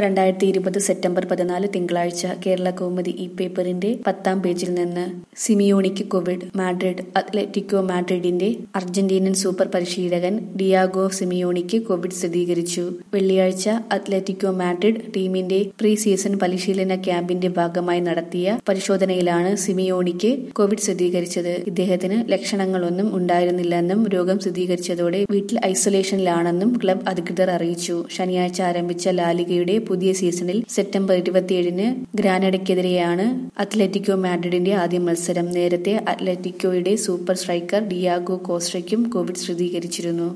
രണ്ടായിരത്തി ഇരുപത് സെപ്റ്റംബർ പതിനാല് തിങ്കളാഴ്ച കേരള കൗമുദി ഈ പേപ്പറിന്റെ പത്താം പേജിൽ നിന്ന് സിമിയോണിക്ക് കോവിഡ് മാഡ്രിഡ് അത്ലറ്റിക്കോ മാഡ്രിഡിന്റെ അർജന്റീനൻ സൂപ്പർ പരിശീലകൻ ഡിയാഗോ സിമിയോണിക്ക് കോവിഡ് സ്ഥിരീകരിച്ചു വെള്ളിയാഴ്ച അത്ലറ്റിക്കോ മാഡ്രിഡ് ടീമിന്റെ പ്രീ സീസൺ പരിശീലന ക്യാമ്പിന്റെ ഭാഗമായി നടത്തിയ പരിശോധനയിലാണ് സിമിയോണിക്ക് കോവിഡ് സ്ഥിരീകരിച്ചത് ഇദ്ദേഹത്തിന് ലക്ഷണങ്ങളൊന്നും ഉണ്ടായിരുന്നില്ലെന്നും രോഗം സ്ഥിരീകരിച്ചതോടെ വീട്ടിൽ ഐസൊലേഷനിലാണെന്നും ക്ലബ് അധികൃതർ അറിയിച്ചു ശനിയാഴ്ച ആരംഭിച്ച ലാലിഗയുടെ പുതിയ സീസണിൽ സെപ്റ്റംബർ ഇരുപത്തിയേഴിന് ഗ്രാനഡയ്ക്കെതിരെയാണ് അത്ലറ്റിക്കോ മാഡ്രിഡിന്റെ ആദ്യ മത്സരം നേരത്തെ അത്ലറ്റിക്കോയുടെ സൂപ്പർ സ്ട്രൈക്കർ ഡിയാഗോ കോസ്ട്രയ്ക്കും കോവിഡ് സ്ഥിരീകരിച്ചിരുന്നു